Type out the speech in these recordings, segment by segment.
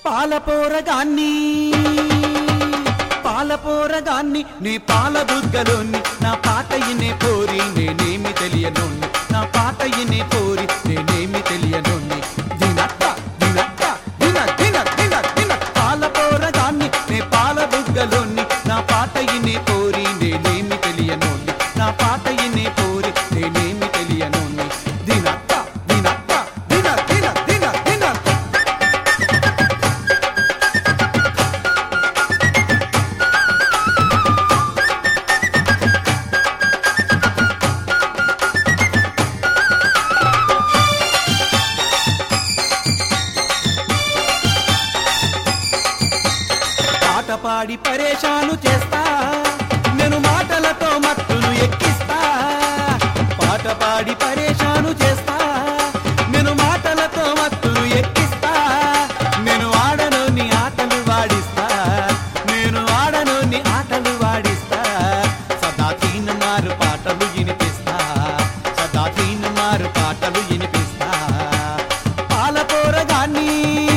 పాలపోరగాన్ని పాలపోరగాన్ని నీ పాల బుగ్గలోని నా పాట ఇనే పోరి నేనేమి తెలియనోన్ని నా పాట ఇనే పోరి నేనేమి తెలియనోన్ని దినక్క దినక్క దిన దిన దిన దిన పాలపోరగాన్ని నీ పాల బుగ్గలోని నా పాట ఇనే పోరి నేనేమి తెలియనోన్ని నా పాట ఇనే పోరి నేనేమి తెలియనోన్ని దినక్క దినక్క దిన దిన దిన దిన పాట పాడి పరేషాను చేస్తా నేను మాటలతో మత్తులు ఎక్కిస్తా పాట పాడి పరేషాను చేస్తా నేను మాటలతో మత్తులు ఎక్కిస్తా నేను ఆడనోని ఆటలు వాడిస్తా నేను ఆడనోని ఆటలు వాడిస్తా సదా తీన మారు పాటలు వినిపిస్తా సదా తీన మారు పాటలు వినిపిస్తా పాలపోరగాన్ని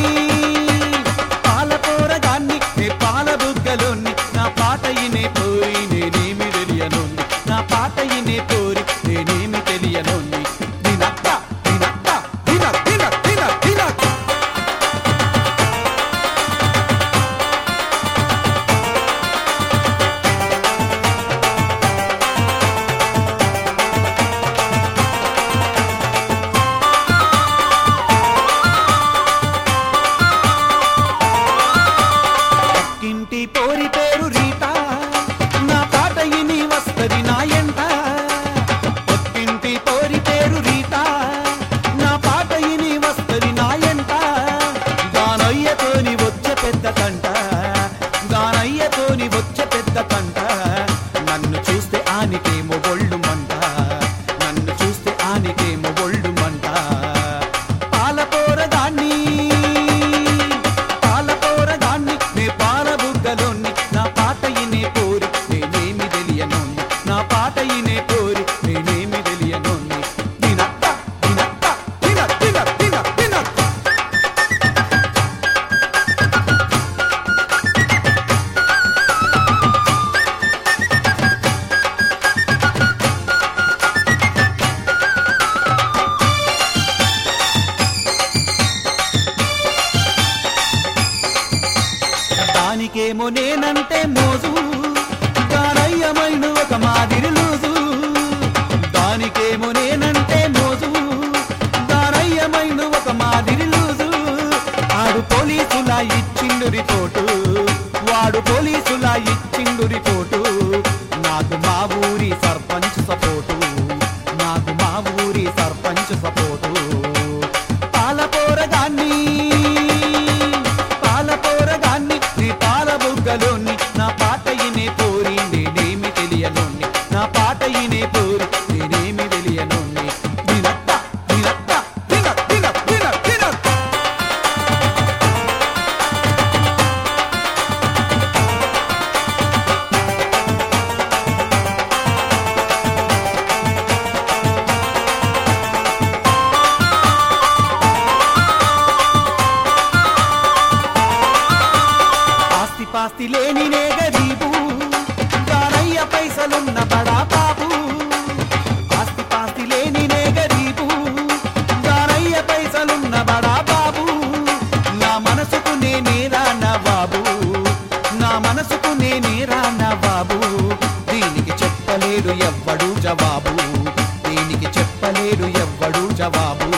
పాలపోరగాన్ని నే పాల బుగ్గలోని నా పాట ఇనే పోయి నేనేమి తెలియనోని నా పాట ఇనే పోరి నేనేమి తెలియనోని దినక్క దినక్క దిన దిన దిన దిన పక్కింటి పోరి పేరు రీత నా పాట ఇని వస్తది నా ఎంట పక్కింటి పోరి పేరు రీత నా పాట ఇని వస్తది నా ఎంట దానయ్యతోని వచ్చే పెద్ద కంట దానయ్యతోని వచ్చే పెద్ద కంట నన్ను చూస్తే ఆనికేమో ఒళ్ళు మంట నన్ను చూస్తే ఆనికేమో ఒళ్ళు మంట పాలపోరదాన్ని పాలపోరదాన్ని నే పాల బుగ్గలోని నా పాట ఇనే పోరి నేనేమి తెలియనోన్ని నా పాట ఇనే పోరి నేనేమి తెలియనోన్ని దినక్క దినక్క దిన దిన దిన దిన దానికేమో నేనంటే మోజు దానయ్యమైన ఒక మాదిరి లూజు దానికేమో నేనంటే మోజు దానయ్యమైన ఒక మాదిరి లూజు ఆడు పోలీసులా ఇచ్చిండు రిపోర్టు వాడు పోలీసులా ఇచ్చిండు రిపోర్టు నాకు మా ఊరి సర్పంచ్ సపోర్టు నాకు మా ఊరి సర్పంచ్ సపోర్టు పాలపోరగాన్ని పాలపోరగాన్ని నీ పాల బుగ్గలోని నా పాట ఇనే పోరి నేనేమి తెలియనోన్ని నా పాట ఇనే పోరి నేనేమి తెలియనోన్ని దినక్క దినక్క దిన దిన దిన దిన ఆస్తి పాస్తి లేని నే గరీబు దానయ్య పైసలున్న బడా బాబు ఆస్తి పాస్తి లేని నే గరీబు దానయ్య పైసలున్న బడా బాబు నా మనసుకు నేనేరా నవాబు నా మనసుకు నేనేరా నవాబు దీనికి చెప్పలేడు ఎవ్వడు జవాబు దీనికి చెప్పలేడు ఎవ్వడు జవాబు